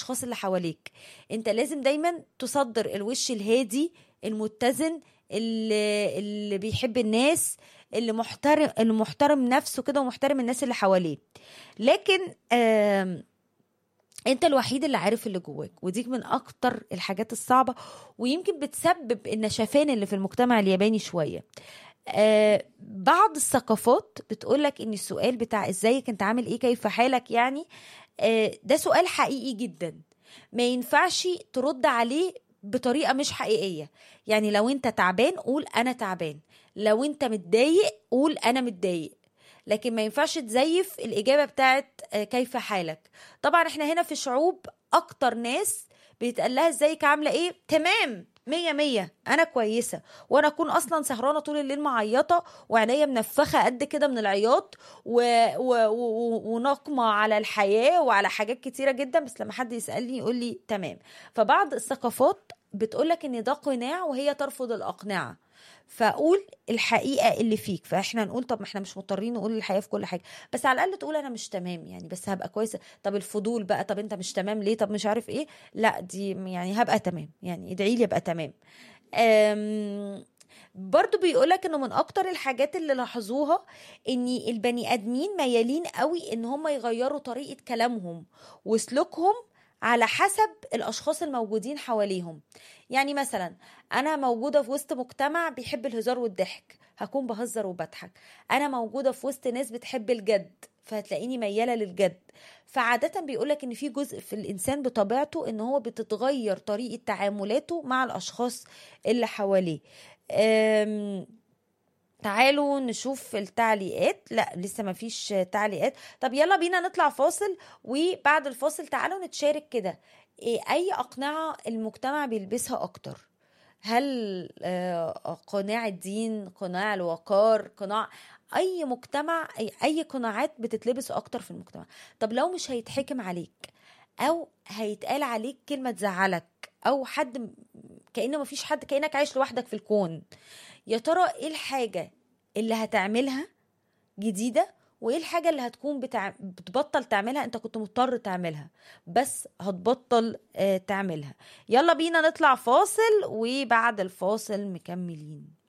الاشخاص اللي حواليك انت لازم دايما تصدر الوش الهادي المتزن اللي, اللي بيحب الناس اللي محترم اللي محترم نفسه كده ومحترم الناس اللي حواليه لكن آم انت الوحيد اللي عارف اللي جواك ودي من اكتر الحاجات الصعبه ويمكن بتسبب النشفان اللي في المجتمع الياباني شويه آه بعض الثقافات بتقولك ان السؤال بتاع ازيك انت عامل ايه كيف حالك يعني آه ده سؤال حقيقي جدا ما ينفعش ترد عليه بطريقه مش حقيقيه يعني لو انت تعبان قول انا تعبان لو انت متضايق قول انا متضايق لكن ما ينفعش تزيف الإجابة بتاعت كيف حالك طبعا احنا هنا في شعوب أكتر ناس بيتقال لها ازيك عاملة ايه تمام مية مية أنا كويسة وأنا أكون أصلا سهرانة طول الليل معيطة وعينيا منفخة قد كده من العياط و... و... و... ونقمة على الحياة وعلى حاجات كتيرة جدا بس لما حد يسألني يقول لي تمام فبعض الثقافات بتقولك إن ده قناع وهي ترفض الأقنعة فقول الحقيقه اللي فيك فاحنا نقول طب ما احنا مش مضطرين نقول الحقيقه في كل حاجه بس على الاقل تقول انا مش تمام يعني بس هبقى كويسه طب الفضول بقى طب انت مش تمام ليه طب مش عارف ايه لا دي يعني هبقى تمام يعني ادعي لي ابقى تمام أم برضو بيقولك انه من اكتر الحاجات اللي لاحظوها ان البني ادمين ميالين قوي ان هم يغيروا طريقه كلامهم وسلوكهم على حسب الاشخاص الموجودين حواليهم يعني مثلا انا موجوده في وسط مجتمع بيحب الهزار والضحك هكون بهزر وبضحك انا موجوده في وسط ناس بتحب الجد فهتلاقيني مياله للجد فعاده بيقولك ان في جزء في الانسان بطبيعته ان هو بتتغير طريقه تعاملاته مع الاشخاص اللي حواليه تعالوا نشوف التعليقات لا لسه ما فيش تعليقات طب يلا بينا نطلع فاصل وبعد الفاصل تعالوا نتشارك كده إيه اي اقنعه المجتمع بيلبسها اكتر هل قناع الدين قناع الوقار قناع اي مجتمع اي, أي قناعات بتتلبس اكتر في المجتمع طب لو مش هيتحكم عليك او هيتقال عليك كلمه تزعلك او حد كانه مفيش حد كانك عايش لوحدك في الكون يا ترى ايه الحاجه اللي هتعملها جديده وايه الحاجه اللي هتكون بتع... بتبطل تعملها انت كنت مضطر تعملها بس هتبطل آه تعملها يلا بينا نطلع فاصل وبعد الفاصل مكملين